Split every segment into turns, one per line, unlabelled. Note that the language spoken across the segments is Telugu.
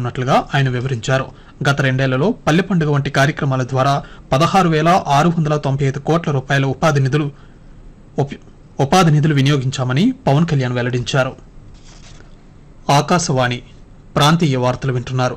చేయనున్నట్లుగా ఆయన వివరించారు గత రెండేళ్లలో పల్లె పండుగ వంటి కార్యక్రమాల ద్వారా పదహారు వేల ఆరు వందల తొంభై ఐదు కోట్ల రూపాయల ఉపాధి నిధులు ఉప- ఉపాధి నిధులు వినియోగించామని పవన్ కళ్యాణ్ వెల్లడించారు ఆకాశవాణి ప్రాంతీయ వార్తలు వింటున్నారు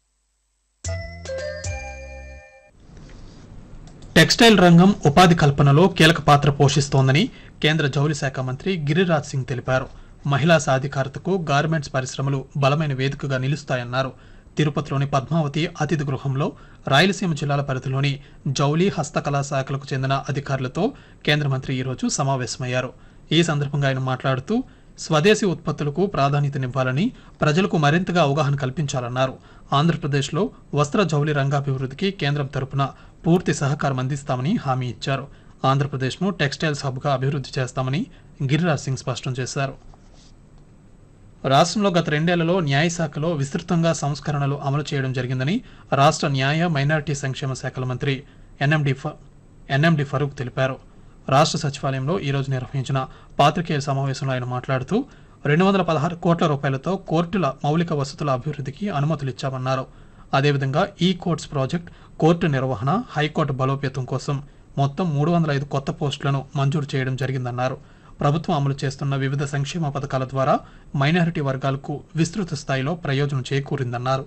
టెక్స్టైల్ రంగం ఉపాధి కల్పనలో కీలక పాత్ర పోషిస్తోందని కేంద్ర జౌళి శాఖ మంత్రి గిరిరాజ్ సింగ్ తెలిపారు మహిళా సాధికారతకు గార్మెంట్స్ పరిశ్రమలు బలమైన వేదికగా నిలుస్తాయన్నారు తిరుపతిలోని పద్మావతి అతిథి గృహంలో రాయలసీమ జిల్లాల పరిధిలోని జౌలి హస్తకళా శాఖలకు చెందిన అధికారులతో కేంద్ర మంత్రి ఈరోజు సమావేశమయ్యారు ఈ సందర్భంగా ఆయన మాట్లాడుతూ స్వదేశీ ఉత్పత్తులకు ప్రాధాన్యతనివ్వాలని ప్రజలకు మరింతగా అవగాహన కల్పించాలన్నారు ఆంధ్రప్రదేశ్లో వస్త్ర జౌళి రంగాభివృద్ధికి కేంద్రం తరపున పూర్తి సహకారం అందిస్తామని హామీ ఇచ్చారు ఆంధ్రప్రదేశ్ను టెక్స్టైల్స్ హబ్గా అభివృద్ధి చేస్తామని గిరిరాజ్ సింగ్ స్పష్టం చేశారు రాష్ట్రంలో గత రెండేళ్లలో న్యాయశాఖలో విస్తృతంగా సంస్కరణలు అమలు చేయడం జరిగిందని రాష్ట్ర న్యాయ మైనారిటీ సంక్షేమ శాఖల మంత్రి ఎన్ఎండి ఫ- ఎన్ఎండి ఫరూక్ తెలిపారు రాష్ట్ర సచివాలయంలో ఈరోజు నిర్వహించిన పాత్రికేయుల సమావేశంలో ఆయన మాట్లాడుతూ రెండు వందల పదహారు కోట్ల రూపాయలతో కోర్టుల మౌలిక వసతుల అభివృద్ధికి అనుమతులు ఇచ్చామన్నారు అదేవిధంగా ఈ కోర్ట్స్ ప్రాజెక్ట్ కోర్టు నిర్వహణ హైకోర్టు బలోపేతం కోసం మొత్తం మూడు వందల ఐదు కొత్త పోస్టులను మంజూరు చేయడం జరిగిందన్నారు ప్రభుత్వం అమలు చేస్తున్న వివిధ సంక్షేమ పథకాల ద్వారా మైనారిటీ వర్గాలకు విస్తృత స్థాయిలో ప్రయోజనం చేకూరిందన్నారు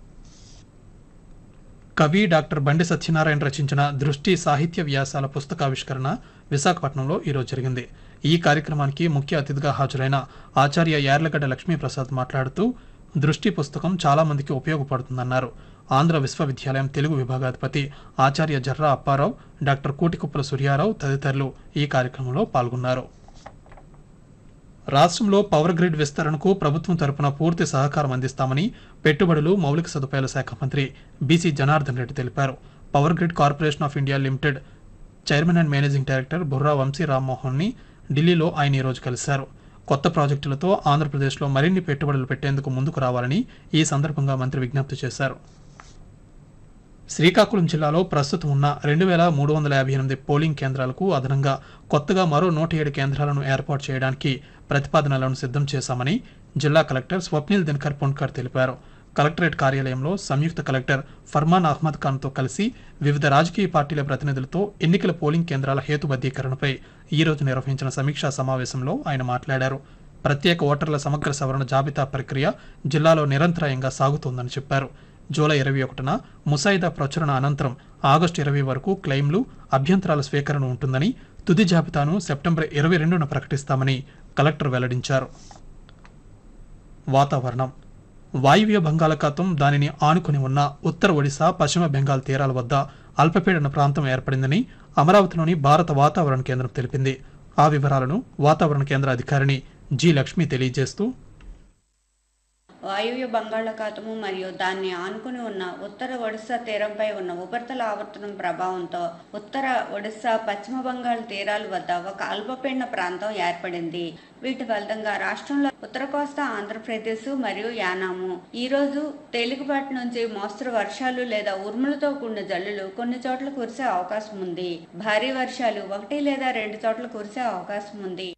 కవి డాక్టర్ బండి సత్యనారాయణ రచించిన దృష్టి సాహిత్య వ్యాసాల పుస్తకావిష్కరణ విశాఖపట్నంలో ఈరోజు జరిగింది ఈ కార్యక్రమానికి ముఖ్య అతిథిగా హాజరైన ఆచార్య యార్లగడ్డ లక్ష్మీప్రసాద్ మాట్లాడుతూ దృష్టి పుస్తకం చాలా మందికి ఉపయోగపడుతుందన్నారు ఆంధ్ర విశ్వవిద్యాలయం తెలుగు విభాగాధిపతి ఆచార్య జర్రా అప్పారావు డాక్టర్ కూటికుప్పల సూర్యారావు తదితరులు ఈ కార్యక్రమంలో పాల్గొన్నారు రాష్ట్రంలో పవర్ గ్రిడ్ విస్తరణకు ప్రభుత్వం తరపున పూర్తి సహకారం అందిస్తామని పెట్టుబడులు మౌలిక సదుపాయాల శాఖ మంత్రి బీసీ జనార్దన్ రెడ్డి తెలిపారు power grid corporation of India limited chairman and managing director Burra Vamsi Rammohan ని ఢిల్లీలో ఆయన ఈరోజు కలిశారు కొత్త ప్రాజెక్టులతో ఆంధ్రప్రదేశ్లో మరిన్ని పెట్టుబడులు పెట్టేందుకు ముందుకు రావాలని ఈ సందర్భంగా మంత్రి విజ్ఞప్తి చేశారు శ్రీకాకుళం జిల్లాలో ప్రస్తుతం ఉన్న రెండు వేల మూడు వందల యాభై ఎనిమిది పోలింగ్ కేంద్రాలకు అదనంగా కొత్తగా మరో నూట ఏడు కేంద్రాలను ఏర్పాటు చేయడానికి ప్రతిపాదనలను సిద్ధం చేశామని జిల్లా కలెక్టర్ స్వప్నిల్ దినకర్ పుణ్కర్ తెలిపారు కలెక్టరేట్ కార్యాలయంలో సంయుక్త కలెక్టర్ ఫర్మాన్ అహ్మద్ ఖాన్తో కలిసి వివిధ రాజకీయ పార్టీల ప్రతినిధులతో ఎన్నికల పోలింగ్ కేంద్రాల హేతుబద్ధీకరణపై ఈ రోజు నిర్వహించిన సమీక్షా సమావేశంలో ఆయన మాట్లాడారు ప్రత్యేక ఓటర్ల సమగ్ర సవరణ జాబితా ప్రక్రియ జిల్లాలో నిరంతరాయంగా సాగుతోందని చెప్పారు జూలై ఇరవై ఒకటిన ముసాయిదా ప్రచురణ అనంతరం ఆగస్టు ఇరవై వరకు క్లెయిమ్లు అభ్యంతరాల స్వీకరణ ఉంటుందని తుది జాబితాను సెప్టెంబర్ ఇరవై రెండున ప్రకటిస్తామని కలెక్టర్ వెల్లడించారు వాతావరణం వాయువ్య బంగాళాఖాతం దానిని ఆనుకుని ఉన్న ఉత్తర ఒడిశా పశ్చిమ బెంగాల్ తీరాల వద్ద అల్పపీడన ప్రాంతం ఏర్పడిందని అమరావతిలోని భారత వాతావరణ కేంద్రం తెలిపింది ఆ వివరాలను వాతావరణ కేంద్ర అధికారిని జి లక్ష్మి తెలియజేస్తూ
వాయువ్య బంగాళాఖాతము మరియు దాన్ని ఆనుకుని ఉన్న ఉత్తర ఒడిశా తీరంపై ఉన్న ఉపరితల ఆవర్తనం ప్రభావంతో ఉత్తర ఒడిశా పశ్చిమ బంగాళ తీరాల వద్ద ఒక అల్పపీడన ప్రాంతం ఏర్పడింది వీటి ఫలితంగా రాష్ట్రంలో ఉత్తర కోస్తా ఆంధ్రప్రదేశ్ మరియు యానాము ఈ రోజు తేలికపాటి నుంచి మోస్తరు వర్షాలు లేదా ఉరుములతో కూడిన జల్లులు కొన్ని చోట్ల కురిసే అవకాశం ఉంది భారీ వర్షాలు ఒకటి లేదా రెండు చోట్ల కురిసే అవకాశం ఉంది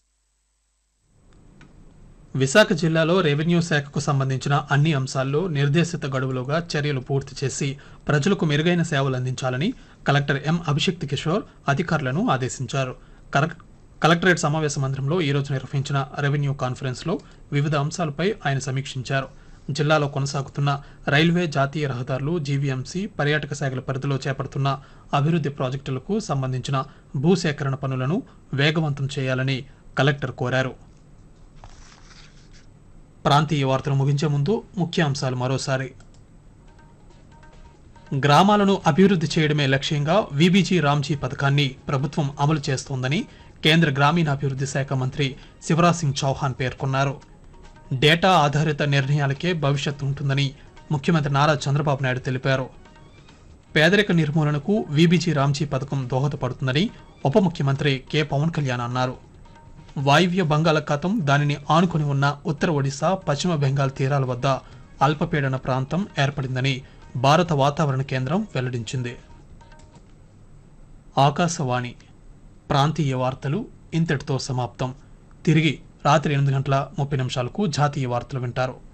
విశాఖ జిల్లాలో రెవెన్యూ శాఖకు సంబంధించిన అన్ని అంశాల్లో నిర్దేశిత గడువులోగా చర్యలు పూర్తి చేసి ప్రజలకు మెరుగైన సేవలు అందించాలని కలెక్టర్ ఎం అభిషిక్త్ కిషోర్ అధికారులను ఆదేశించారు కలెక్- కలెక్టరేట్ సమావేశ మందిరంలో ఈ రోజు నిర్వహించిన రెవెన్యూ కాన్ఫరెన్స్లో వివిధ అంశాలపై ఆయన సమీక్షించారు జిల్లాలో కొనసాగుతున్న రైల్వే జాతీయ రహదారులు జీవీఎంసీ పర్యాటక శాఖల పరిధిలో చేపడుతున్న అభివృద్ధి ప్రాజెక్టులకు సంబంధించిన భూసేకరణ పనులను వేగవంతం చేయాలని కలెక్టర్ కోరారు ప్రాంతీయ వార్తలు ముగించే ముందు ముఖ్య అంశాలు మరోసారి గ్రామాలను అభివృద్ధి చేయడమే లక్ష్యంగా విబీజీ రామ్జీ పథకాన్ని ప్రభుత్వం అమలు చేస్తోందని కేంద్ర గ్రామీణాభివృద్ధి శాఖ మంత్రి శివరాజ్ సింగ్ చౌహాన్ పేర్కొన్నారు డేటా ఆధారిత నిర్ణయాలకే భవిష్యత్తు ఉంటుందని ముఖ్యమంత్రి నారా చంద్రబాబు నాయుడు తెలిపారు పేదరిక నిర్మూలనకు విబీజీ రామ్జీ పథకం దోహదపడుతుందని ఉప ముఖ్యమంత్రి కె పవన్ కళ్యాణ్ అన్నారు వాయువ్య బంగాళాఖాతం దానిని ఆనుకుని ఉన్న ఉత్తర ఒడిశా పశ్చిమ బెంగాల్ తీరాల వద్ద అల్పపీడన ప్రాంతం ఏర్పడిందని భారత వాతావరణ కేంద్రం వెల్లడించింది ఆకాశవాణి ప్రాంతీయ వార్తలు ఇంతటితో సమాప్తం తిరిగి రాత్రి ఎనిమిది గంటల ముప్పై నిమిషాలకు జాతీయ వార్తలు వింటారు